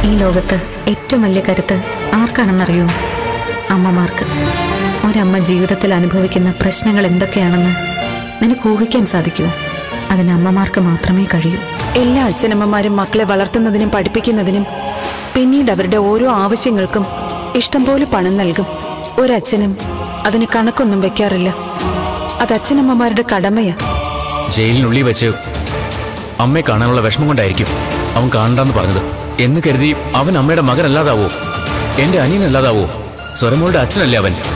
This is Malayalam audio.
ഈ ലോകത്ത് ഏറ്റവും വലിയ കരുത്ത് ആർക്കാണെന്നറിയോ അമ്മമാർക്ക് ഒരമ്മ ജീവിതത്തിൽ അനുഭവിക്കുന്ന പ്രശ്നങ്ങൾ എന്തൊക്കെയാണെന്ന് നിനക്ക് ഊഹിക്കാൻ സാധിക്കുമോ അതിന് അമ്മമാർക്ക് മാത്രമേ കഴിയൂ എല്ലാ അച്ഛനമ്മമാരും മക്കളെ വളർത്തുന്നതിനും പഠിപ്പിക്കുന്നതിനും പിന്നീട് അവരുടെ ഓരോ ആവശ്യങ്ങൾക്കും ഇഷ്ടം പോലെ പണം നൽകും ഒരച്ഛനും അതിന് കണക്കൊന്നും വെക്കാറില്ല അത് അച്ഛനമ്മമാരുടെ കടമയാ ജയിലിനുള്ളിൽ വെച്ച് അമ്മയെ കാണാനുള്ള വിഷമം കൊണ്ടായിരിക്കും അവൻ കാണണ്ടെന്ന് പറഞ്ഞത് എന്ന് കരുതി അവൻ അമ്മയുടെ മകനല്ലാതാവോ എന്റെ അനിയനല്ലാതാവോ സ്വരമോളുടെ അച്ഛനല്ലേ അവൻ